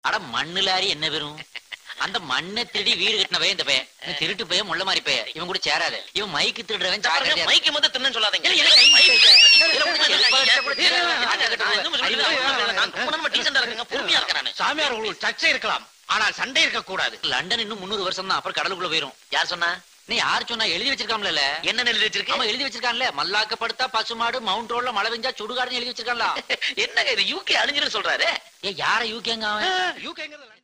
அட மண்ணு லாரி என்ன பெறும் அந்த மண்ணை திருடி வீடு கட்டினவே இந்த பையன் இந்த திருட்டு பையன் முள்ள மாதிரி பையன் இவன் கூட சேராத இவன் மைக்கு திருடுறவன் ஜாக்கிரதையா இரு. மைக்கு வந்து தின்னு சொல்லாதீங்க இல்ல, இல்ல, கை மைக்கு வைக்க. இதுல கூட செருப்பா வச்சா கூட இல்ல, இல்ல, இல்ல, ஆட்டை கட்டுறது. நான் இன்னும் சொல்றேன். அறிவு. நான் ரொம்ப நம்ம டீசெண்டா இருக்குங்க பொறுமையா இருக்கேன் நானு சாமியார் உங்களுக்கு சர்ச்சை இருக்கலாம் ஆனால் சண்டை இருக்க கூடாது லண்டன் இன்னும் முந்நூறு வருஷம் தான் அப்புறம் கடலுக்குள்ள போயிரும் யார் சொன்னா நீ யார் சொன்னா எழுதி வச்சிருக்காம்ல என்ன எழுதி வச்சிருக்கு ஆமா எழுதி வச்சிருக்கான்ல மல்லாக்கப்படுத்தா பசுமாடு மவுண்ட் ரோட்ல மழை பெஞ்சா சுடுகாடுன்னு எழுதி வச்சிருக்கான்ல என்னங்க இது யூகே அழிஞ்சிருன்னு சொல்றாரு ஏ யார யூகேங்க அவன் யூகேங்கிறது